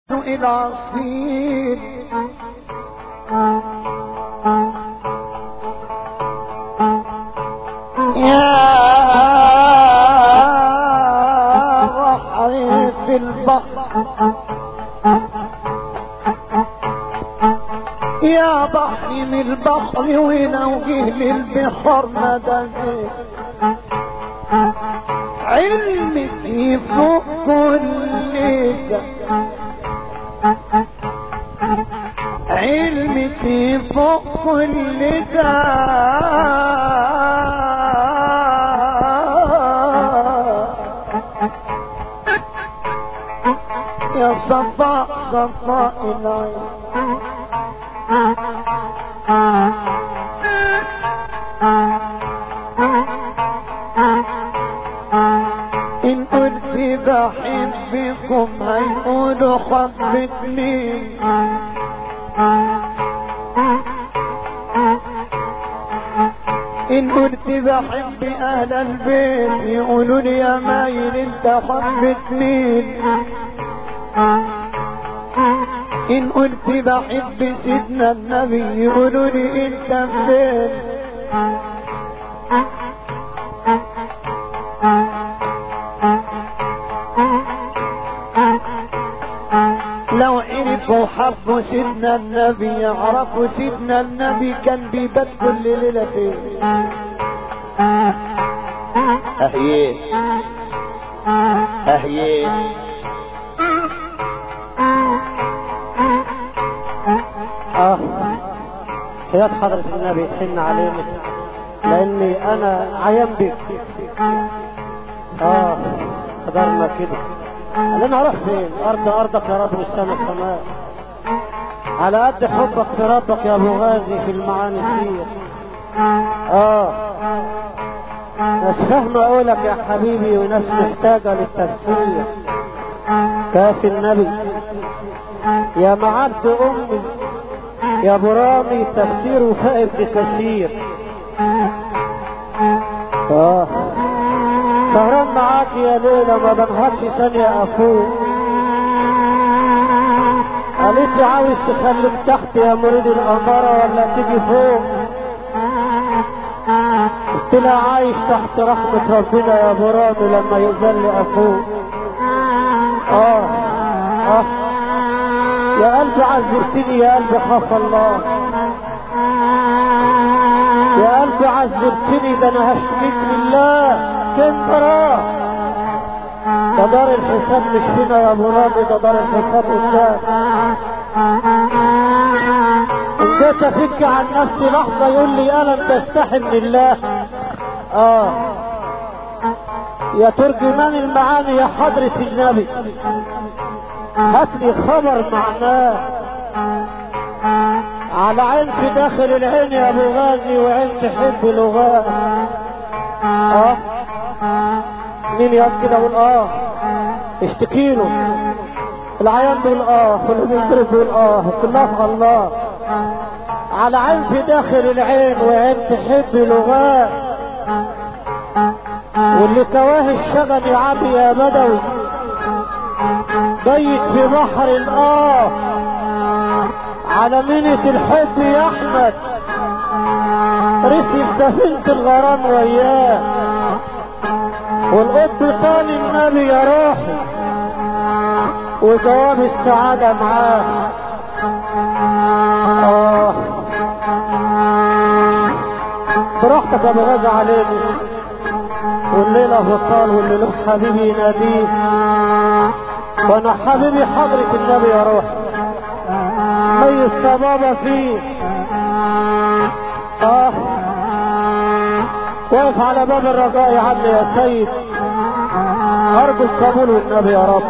العصير يا بحر في البحر يا بحر من البحر ونوجه للبحر مدد علمي فوق كل ده علمتي فوق كل ده يا صفاء صفاء العين إن قلت بحبكم هيقولوا حبتني إن قلت بحب أهل البيت يقولوا لي يا مايل أنت حبت مين إن قلت بحب سيدنا النبي يقولوا لي أنت فين لو عرفوا حبوا سيدنا النبي يعرفوا سيدنا النبي كان بيبات كل ليلة فين أهيه أهيه اه حياة حضرة النبي حن علينا لاني انا عيان بك اه قدرنا كده انا اروح فين ارض ارضك يا رب والسماء السماء على قد حبك في ربك يا ابو غازي في المعاني كتير اه ناس فاهمة اقولك يا حبيبي وناس محتاجة للتفسير كافي النبي يا معبد امي يا برامي تفسير فائد بكثير اه سهران معاك يا ليلة ما بنهارش ثانية افوق قالت لي عاوز تخليك تحت يا مريد الأمارة ولا تيجي فوق قلت لها عايش تحت رحمة ربنا يا برامي لما يقبل لي افوق اه اه يا قلبي عذبتني يا قلبي خاف الله يا قلبي عذبتني ده انا هشتكيك لله اسكندرة ده دار الحساب مش فينا يا ابو رامي ده دار الحساب قدام ان جيت افك عن نفسي لحظة يقول لي الم تستحي من الله اه يا ترجمان المعاني يا حضرة النبي هات لي خبر معناه على عين في داخل العين يا ابو غازي وعين تحب لغات اه مين يقف كده يقول اه اشتكي له العيان بيقول اه واللي بيضرب بيقول اه كلها الله على عين في داخل العين وعين تحب لغات واللي كواه الشغل يعبي يا بدوي بيت في بحر الآه على منة الحب يا أحمد رسم سفينة الغرام وياه والقط طال النبي يا روحي وجواب السعادة معاه آه براحتك يا ابو غازي عليني والليلة بطال واللي له حبيبي يناديه وانا حبيبي حضرة النبي يا روح مي الصبابة فيه اه واقف على باب الرجاء يا عم يا سيد ارجو القبول والنبي يا رب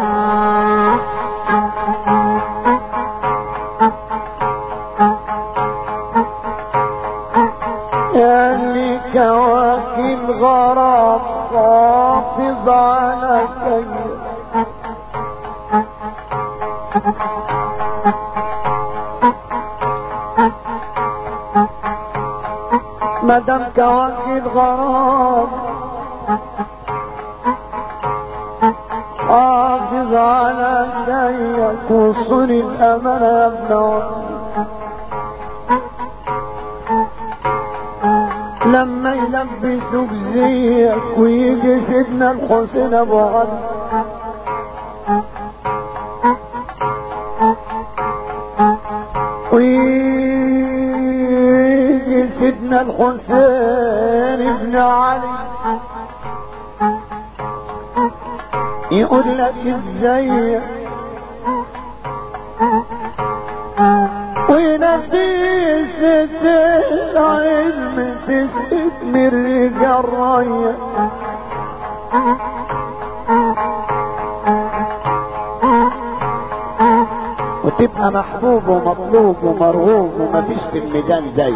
يا اللي كواكب غرام حافظ على كيد مدام كواكب غرام حافظ على كيد عليك وصوني الأمانة يا ابن عمي لما يلبسوك زيك ويجي سيدنا الحسين ابو علي ويجي سيدنا الحسين ابن علي يقول لك ازاي ونفيسة العلم تسقط من رجال راية وتبقى محبوب ومطلوب ومرغوب ومفيش في الميدان زي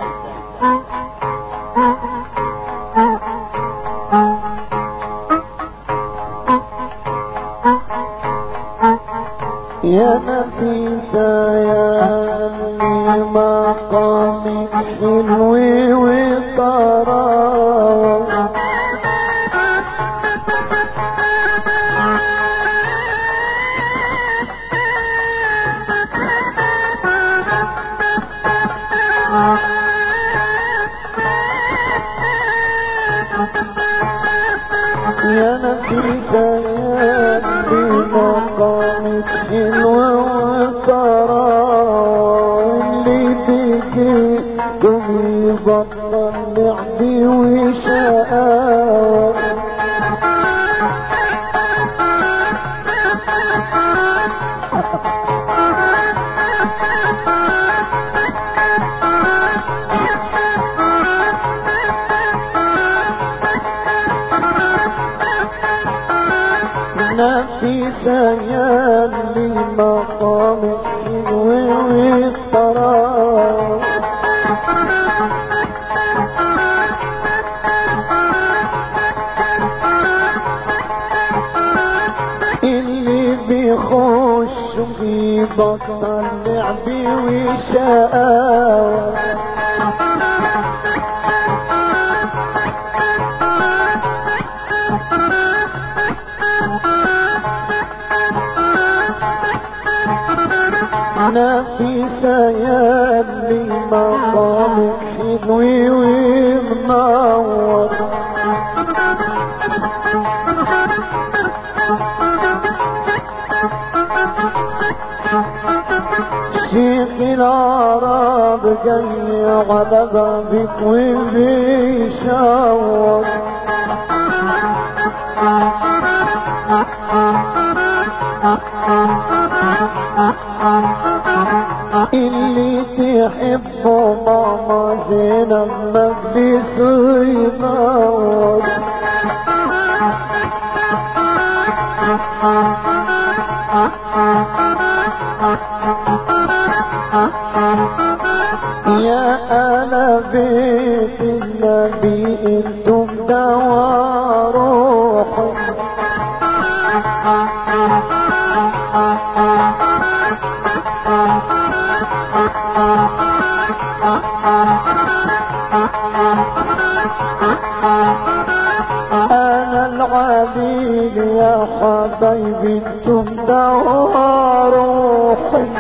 يا نفيسة يا اللي مقامك حلو وطراب يا نفيسة يا اللي مقامك حلو وطراب اللي بيجي قوم يبطل لعبي وشقاوة نفيسة يا اللي مقامك حلو وطراب اللي بيخش في بطل لعبي وشقاوة نفيسة يا اللي مقامك حلو ومنور شيخ العرب جاي على بابك وبيشاور اللي تحبه ماما زينب مجلس ينور يا أنا بيت النبي انتم دوا روحي أنا العبيد يا حبايبي انتم دوا روحي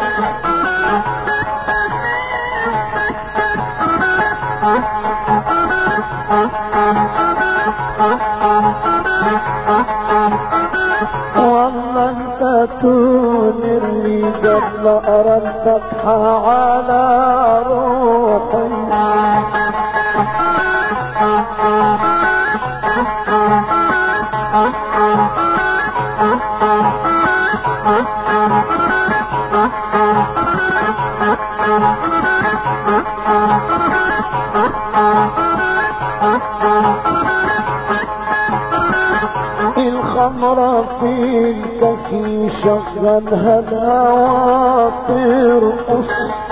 والله انت تونر لي قبل ارى الفتحة على روحي الخمرة في الكفي شغلها الهوى ترقص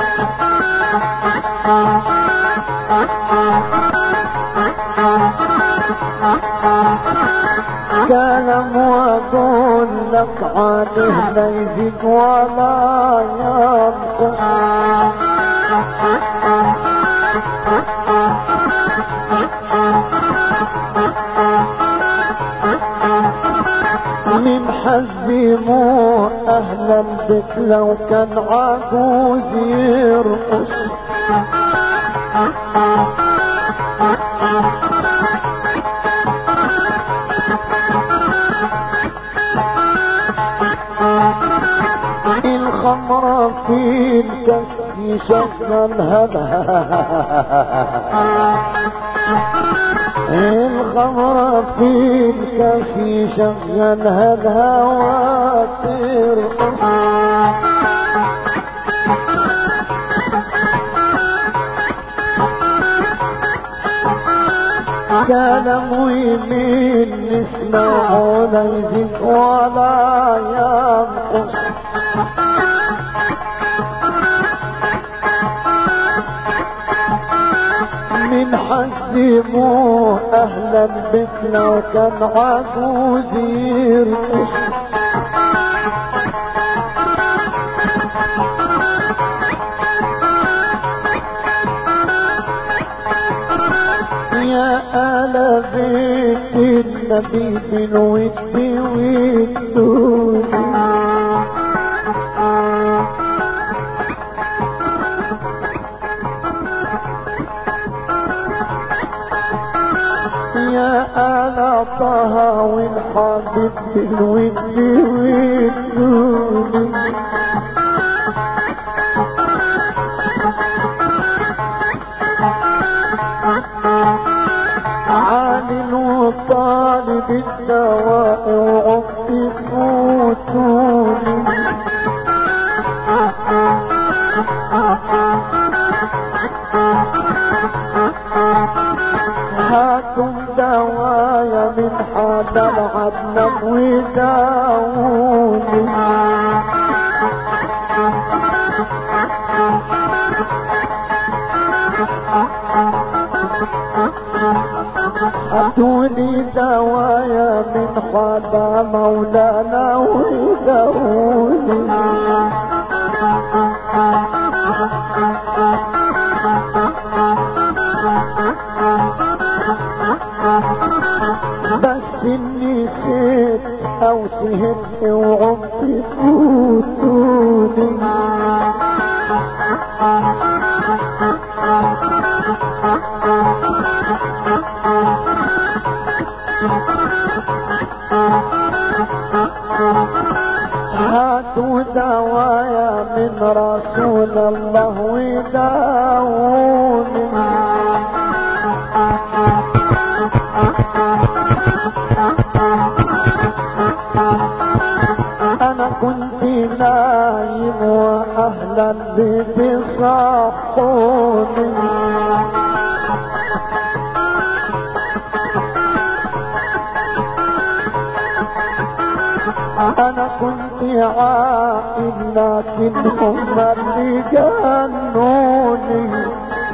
كلام واقول لك عليه لا يزيد ولا ينقص من حزبي مو اهلا بك لو كان عجوز يرقص الخمرة في الكاس يشغلها الخمرة في الكاس يشغلها الهوى ترقص كلام ويمين نسمع ولا يزيد ولا ينقص من حزموه اهلا بك لو كان عجوز يرقص يا آل بيت النبي بالود والدود يا آل طه والحبيب بالود والدود عامل وطالب الدواء وعمتي فوتوني هاتم دوايا من هذا العدنان وداوني ادوني دوايا من خدا مولانا وداوني بس اني سيت او سهت وعمتي فوتوني هاتوا دوايا من رسول الله وداوني انا كنت نايم واهلا بي صحوني انا كنت عائل لكن هم اللي جنوني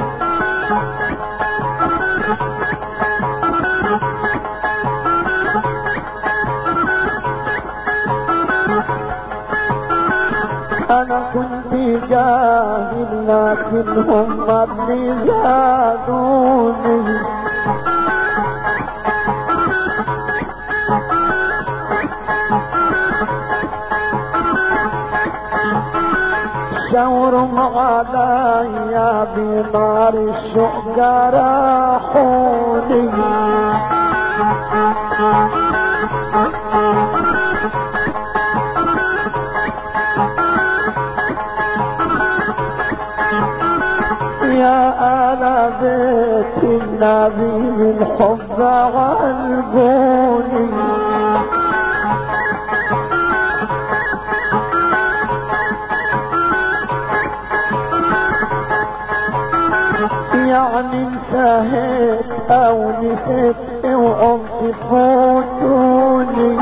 انا كنت جاهل لكن هم اللي زادوني شاورهم عليا بنار الشوق جرحوني يا آل بيت النبي الحب غلبوني يعني انتهيت او نسيت وعمت فوتوني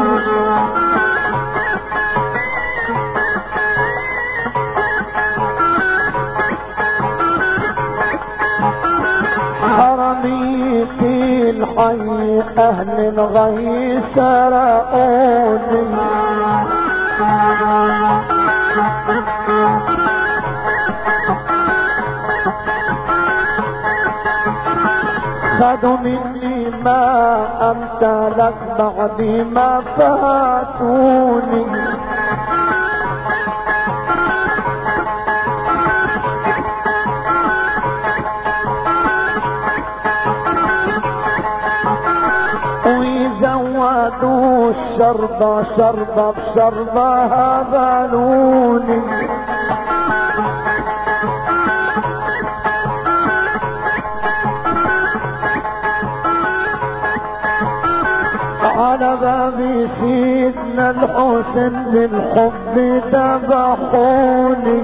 حرمي في الحي اهل الغي سرقوني خدوا مني ما امتلك بعد ما فاتوني بشربة شربة بشربة هذا لوني على باب سيدنا الحسن للحب ذبحوني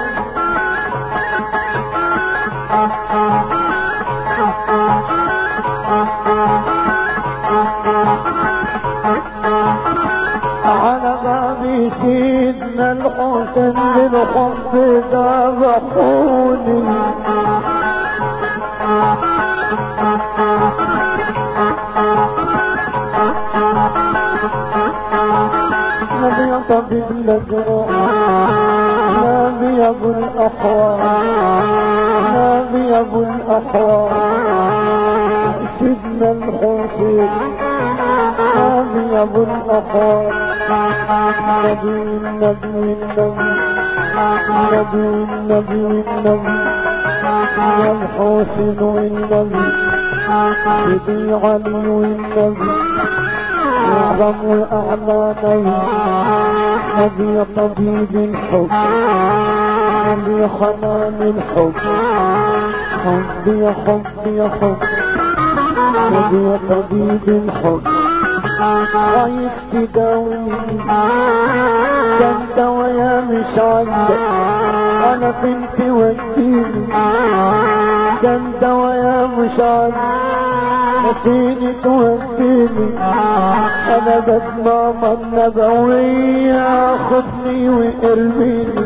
على باب سيدنا الحسن للحب ذبحوني نبي طبيب الأجراء نبي أبو الأحوال نبي أبو الأحوال سيدنا الحسين نبي أبو الأحوال نبي النبي النبي نبي النبي النبي والحسين والنبي سيدي علي والنبي أعظم الأعمال نبي طبيب الحب نبي حنان الحب حب يا حب يا حب نبي طبيب الحب عايز تداويني كان دوايا مش عندك انا كنت وديني كان دوايا مش عندك فيني توديني انا بد ماما النبوية خدني وارميني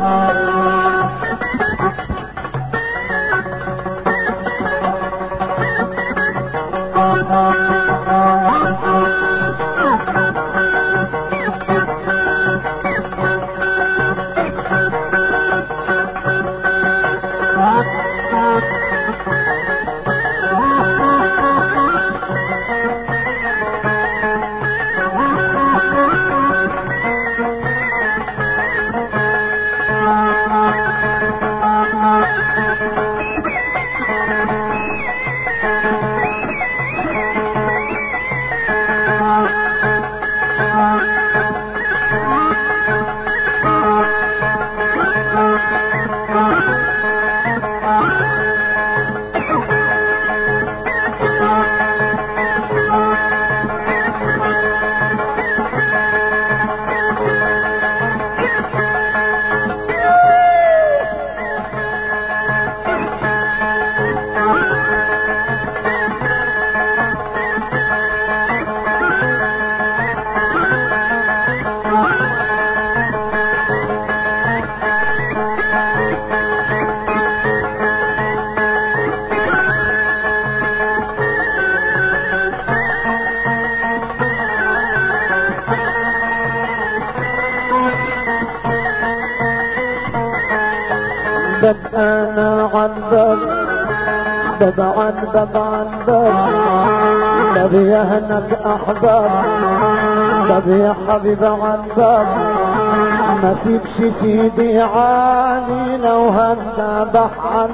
باب انا عن باب باب عن باب عن باب باب يهنك احباب باب يا حبيب عن باب ما فيكش سيدي عالي لو هنذبح عن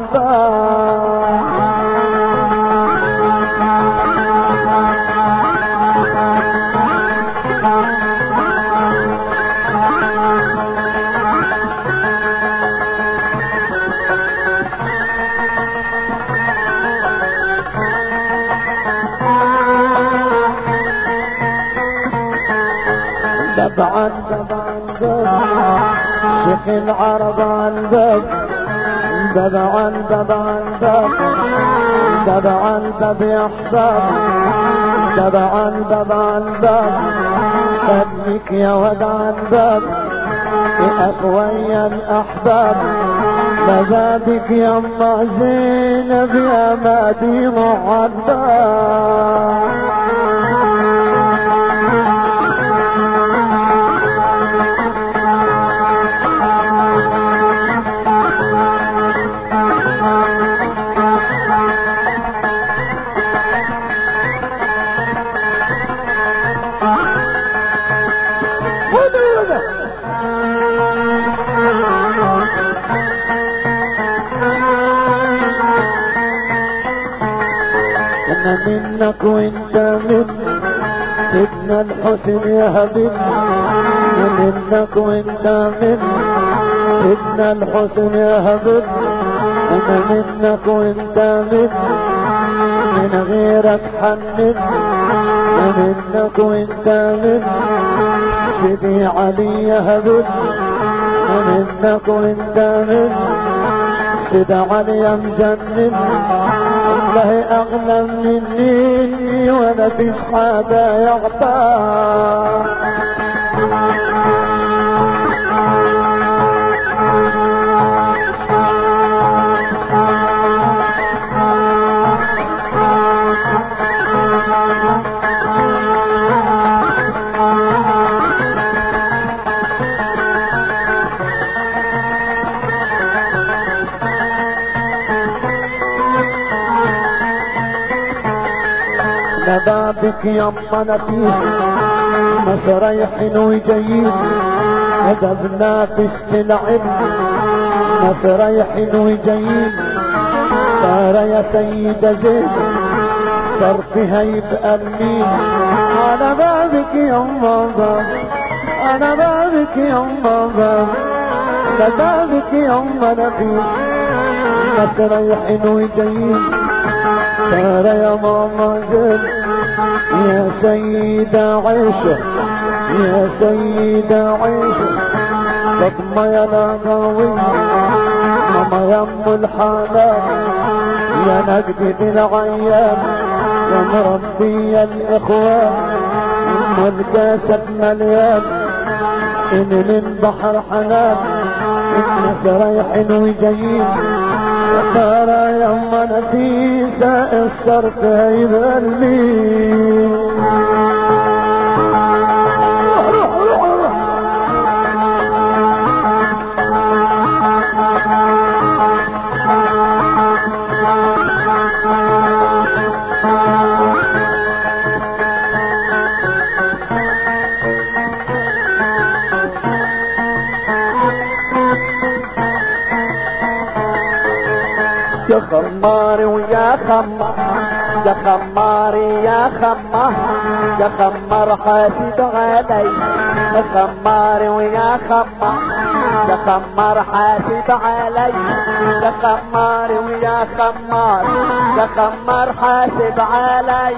باب عن باب عن باب شيخ العرب عن باب باب عن باب عن باب باب عن باب يا احباب باب عن باب عن باب خليك يا ود عن باب يا اخويا الاحباب مزادك يا ام زينب يا مادي معذب انا منك وانت مني سيدنا الحسن يا حبيبي منك وانت من سيدنا الحسن يا حبيبي انا منك وانت من من غيرك حنن منك وانت من سيدي علي يا حبيبي منك وانت من سيد علي مجنن والله اغلى مني ولا فيش حدا يغتار بابك يما نفيس مسريحين وجايين هدفنا في السلعب مسريحين وجايين صار يا سيدة زين صرفها يبقى المين انا بابك يما باب انا بابك يما باب ده بابك يما نفيس مسريحين وجايين صار يا ماما زين يا سيدة عيشة يا سيدة عيشة فاطمة يا نغاوي ماما يا ام الحالات يا نجدة العيان يا مربي الاخوان ام الجسد مليان ان من بحر حنان الناس رايحين وجايين ترى يما نفيسة الصرف هيبلي يا خمار ويا خمار يا خمار يا خمار يا خمار حاسد علي يا خمار ويا خمار يا خمار حاسد علي يا خمار ويا خمار يا خمار حاسب علي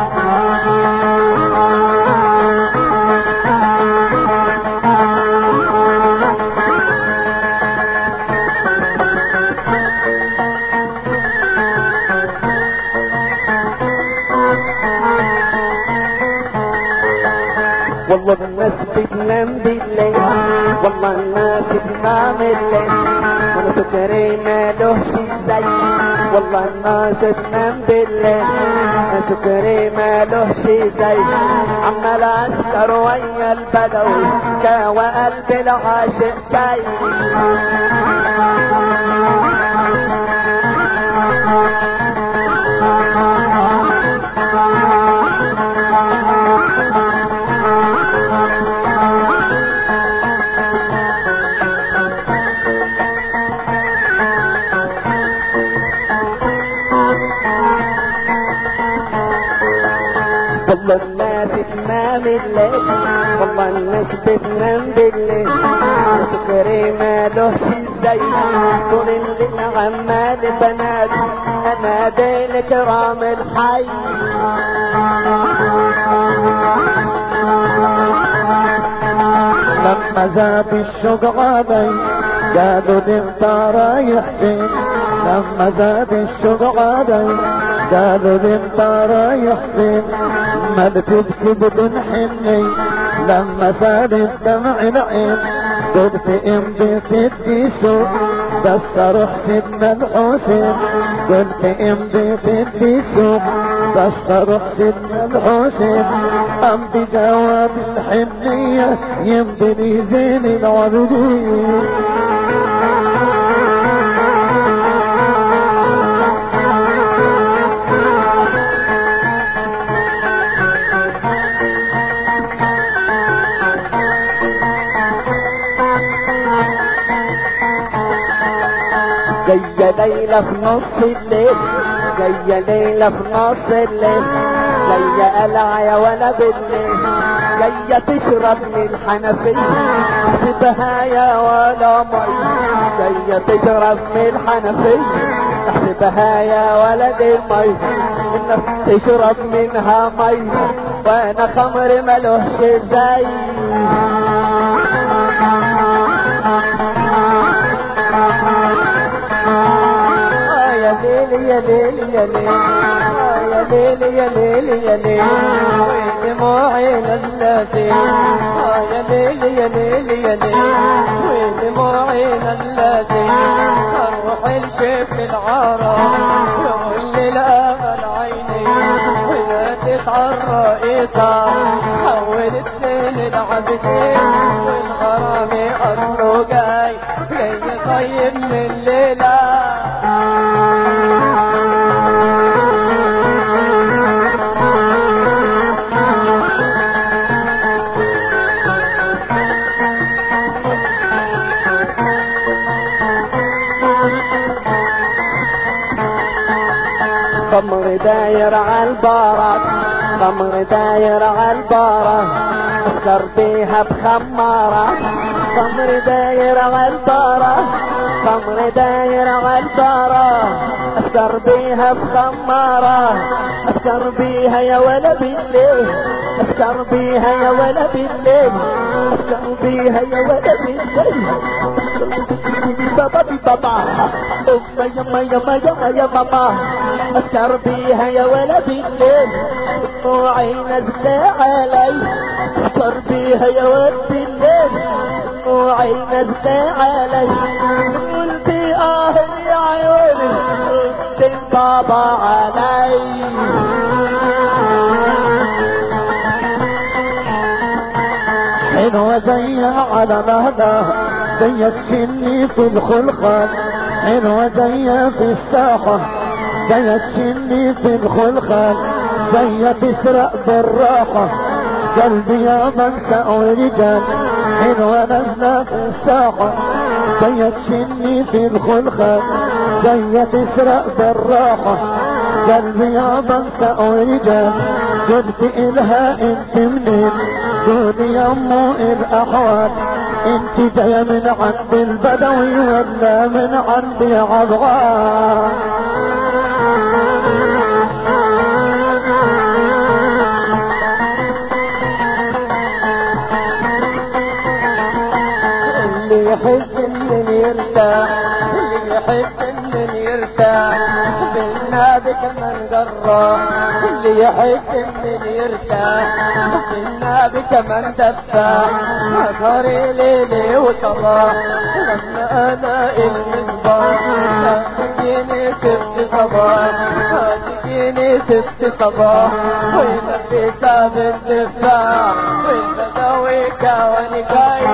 والله الناس بتنام بالليل والله الناس بتنام الليل وانا فكري ما لهش زي والله الناس تنام بالليل انا فكري ما لهش زي عمال اسكر ويا البدوي كاوى قلبي العاشق جاي والله الناس تنام الليل والله الناس بتنام بالليل سكري ما لهش زي طول الليل عمال بنادي انادي لكرام الحي لما زاد الشوق علي قالوا لي انت رايح فين لما زاد الشوق علي قالوا لي انت رايح فين ما بتبكي بدون حني لما زاد الدمع العين قلت امضي تدي سوق بس اروح سيدنا الحسين قلت امضي تدي سوق بس اروح سيدنا الحسين امضي جواب الحنية يمضي لي زين العابدين جاية ليلة في نص الليل جاية ليلة في نص الليل جاية قلعة يا ولا بالليل جاية تشرب من الحنفية احسبها يا ولا مي جاية تشرب من الحنفية احسبها يا ولد المي الناس تشرب منها مي وانا خمر ملوش زي آه يا ليل يا ليل يا ليل آه يا ليل يا ليل يا ليل ودموعي نزلتي آه يا ليل يا ليل يا ليل ودموعي نزلتي اروح الشيخ العرب يقول لي الامل عيني ونادت عالرئيسة حولت للعبدين والغرام اصله جاي جاي طيب من ليلة خمر داير عالبارة خمر داير عالبارة اسكر بيها بخمارة خمر داير عالبارة خمر داير عالبارة اسكر بيها بخمارة اسكر بيها يا ولا بالليل اسكر بيها يا ولا بالليل اسكر بيها يا ولا بالليل بابا بابا أمه يما يما يما يا ماما أسكر بيها يا ولا بالليل دموعي نزلة علي أسكر بيها يا ولد بالليل دموعي نزلة علي قلبي آه يا عيوني رد بابا علي حلوة زي على مهدى زي السني في الخلخال حلوة زي في الساحة زي السني في الخلخال زي تسرق بالراحة قلبي يا منسى ورجال حلوة نازلة في الساحة زي السني في الخلخال زي تسرق بالراحة قلبي يا منسى ورجال قلت إلها انت منين قولي يا امو الاحوال انت جاية من عند البدوي ولا من عند عضغان اللي يحب من يرتاح اللي يحب من يرتاح بالنادي كمان جراح اللي يحب من يرتاح بالنادي كمان دفاح نهاري ليلي وصباح لما انا المصباح تجيني ست صباح تجيني ست صباح وين في ساب الدفاع وين بدويك وانا جاي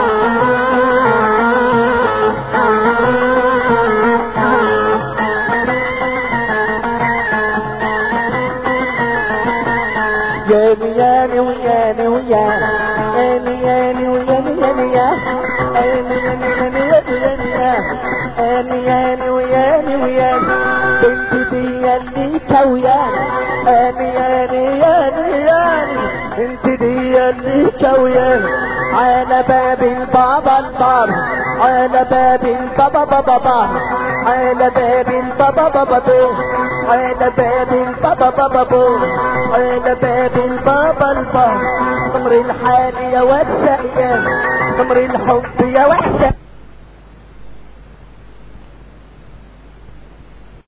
ياني ياني وياني وياني ياني ياني وياني ياني يا ياني ياني ياني ياني ياني ياني وياني وياني بنتي دي اللي كوياني ياني ياني ياني ياني انت دي اللي كوياني على باب البابا الباب على باب البابا بابا بابا على باب البابا بابا بابا على باب البابا بابا بابا على باب البابا البابا تمر الحال يا واد شقيان تمر الحب يا واد